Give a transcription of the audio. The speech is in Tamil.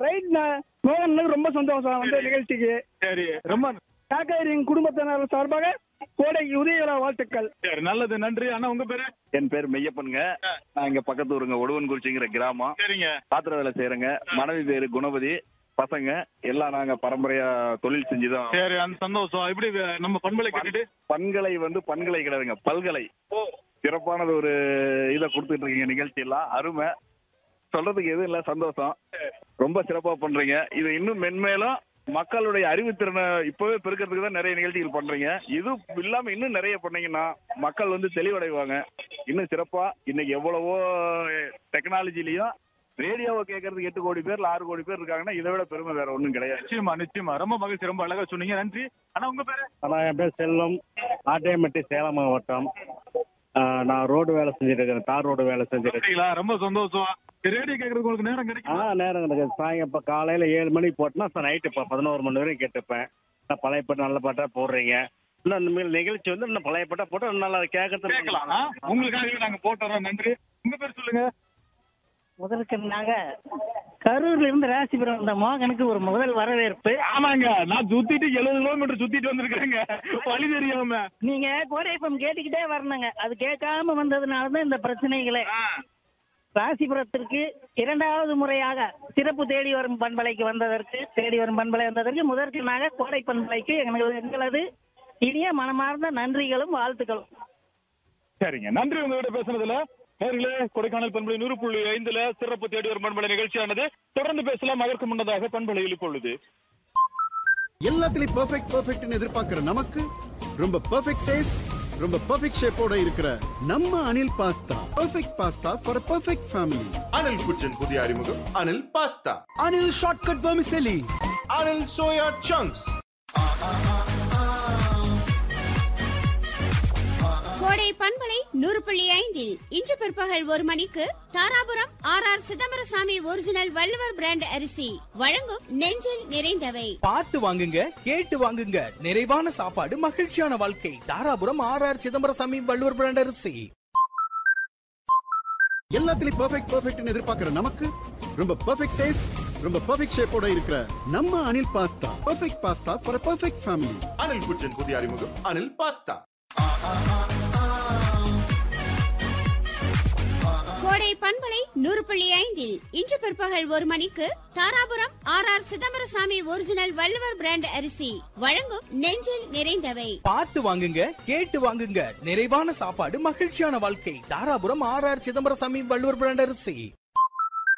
ரைட் மோகன் ரொம்ப சந்தோஷம் வந்து நிகழ்ச்சிக்கு சரி ரொம்ப காக்காரியின் குடும்பத்தினர் சார்பாக கோடைக்கு உதய வாழ்த்துக்கள் சரி நல்லது நன்றி அண்ணா உங்க பேரு என் பேர் மெய்யப்பனுங்க நான் இங்க பக்கத்து ஊருங்க ஒடுவன்குறிச்சிங்கிற கிராமம் சரிங்க பாத்திர வேலை செய்யறேங்க மனைவி பேரு குணபதி பசங்க எல்லாம் நாங்க பரம்பரையா தொழில் செஞ்சுதான் சரி அந்த சந்தோஷம் இப்படி வே- நம்ம பண்பலை கேட்டுட்டு பண்கலை வந்து பண்கலை கிடையாதுங்க பல்கலை சிறப்பானது ஒரு இதை கொடுத்துட்டு இருக்கீங்க நிகழ்ச்சி எல்லாம் அருமை சொல்றதுக்கு எதுவும் இல்ல சந்தோஷம் ரொம்ப சிறப்பா பண்றீங்க இது இன்னும் மென்மேலும் மக்களுடைய அறிவுத்திறனை இப்பவே பெருக்கிறதுக்கு தான் நிறைய நிகழ்ச்சிகள் பண்றீங்க இது இல்லாம இன்னும் நிறைய பண்ணீங்கன்னா மக்கள் வந்து தெளிவடைவாங்க இன்னும் சிறப்பா இன்னைக்கு எவ்வளவோ டெக்னாலஜிலையும் ரேடியோவை கேட்கறதுக்கு எட்டு கோடி பேர்ல ஆறு கோடி பேர் இருக்காங்கன்னா இதை விட பெருமை வேற ஒண்ணும் கிடையாது நிச்சயமா நிச்சயமா ரொம்ப மகிழ்ச்சி ரொம்ப அழகா சொன்னீங்க நன்றி அண்ணா உங்க பேரு ஆனால் என் பேர் செல்வம் ஆட்டையம்பட்டி சேலம் மாவட்டம் ஆ, நான் ரோடு வேலை செஞ்சுட்டு இருக்கேன் தார் ரோடு வேலை செஞ்சுட்டு இருக்கேன் அப்படிங்களா ரொம்ப சந்தோஷம் ரேடியோ கேட்கறதுக்கு உங்களுக்கு நேரம் ஆ கிடைக்கும் நேரம் கிடையாது சாயங்காலம் இப்போ காலையில் ஏழு மணிக்கு போட்டோன்னா இப்போ நைட்டு இப்போ பதினோரு மணி வரைக்கும் கேட்டுப்பேன் நான் பழைய பாட்டு நல்ல பாட்டாக போடுறீங்க இன்னும் இந்த மாதிரி நிகழ்ச்சி வந்து இன்னும் பழைய பாட்டாக போட்டு இன்னும் நல்லா கேட்கறது கேட்கலாம் ஆ? உங்களுக்காகவே நாங்க போட்டுறோம் நன்றி உங்க பேர் சொல்லுங்க முதலுக்கு நாங்க கரூர்ல இருந்து ராசிபுரம் வந்த மோகனுக்கு ஒரு முதல் வரவேற்பு ஆமாங்க நான் சுத்திட்டு எழுபது கிலோமீட்டர் சுத்திட்டு வந்திருக்கேங்க வழி தெரியாம நீங்க கோடைப்பம் கேட்டுக்கிட்டே வரணுங்க அது கேட்காம வந்ததுனால தான் இந்த பிரச்சனைகளே ராசிபுரத்திற்கு இரண்டாவது முறையாக சிறப்பு தேடி வரும் பண்பலைக்கு வந்ததற்கு தேடி வரும் பண்பலை வந்ததற்கு முதற்கனாக கோடை பண்பலைக்கு எங்களது எங்களது இனிய மனமார்ந்த நன்றிகளும் வாழ்த்துக்களும் சரிங்க நன்றி உங்ககிட்ட பேசுனதுல நேர்களே கொடைக்கானல் பண்பலை நூறு புள்ளி ஐந்துல சிறப்பு தேடி வரும் பண்பலை நிகழ்ச்சியானது தொடர்ந்து பேசலாம் அதற்கு முன்னதாக பண்பலையில் இப்பொழுது எல்லாத்துலயும் பெர்ஃபெக்ட் பெர்ஃபெக்ட்னு எதிர்பார்க்கிற நமக்கு ரொம்ப பெர்ஃபெக்ட் டேஸ்ட் ரொம்ப பெர்ஃபெக்ட் ஷேப்போட இருக்கிற நம்ம Anil pasta perfect pasta for perfect family Anil kitchen புதிய அறிமுகம் Anil pasta Anil shortcut vermicelli Anil soya chunks Kodai பண்பலை நூறு புள்ளி ஐந்தில் இன்று பிற்பகல் ஒரு மணிக்கு Dharapuram R R Chidambarasamy original Valluvar brand அரிசி வழங்கும் நெஞ்சில் நிறைந்தவை பார்த்து வாங்குங்க கேட்டு வாங்குங்க நிறைவான சாப்பாடு மகிழ்ச்சியான வாழ்க்கை Dharapuram R R Chidambarasamy Valluvar brand அரிசி எல்லாத்துலயும் பெர்ஃபெக்ட் பெர்ஃபெக்ட்னு எதிர்பார்க்கிற நமக்கு ரொம்ப பெர்ஃபெக்ட் டேஸ்ட் ரொம்ப பெர்ஃபெக்ட் ஷேப்போட இருக்கிற நம்ம Anil pasta perfect pasta for perfect family Anil kitchen புதிய அறிமுகம் அனில் பாஸ்தா கோடை பண்பலை நூறு புள்ளி ஐந்தில் இன்று பிற்பகல் ஒரு மணிக்கு Dharapuram R R Chidambarasamy original Valluvar brand அரிசி வழங்கும் நெஞ்சில் நிறைந்தவை பார்த்து வாங்குங்க கேட்டு வாங்குங்க நிறைவான சாப்பாடு மகிழ்ச்சியான வாழ்க்கை Dharapuram R R Chidambarasamy Valluvar brand அரிசி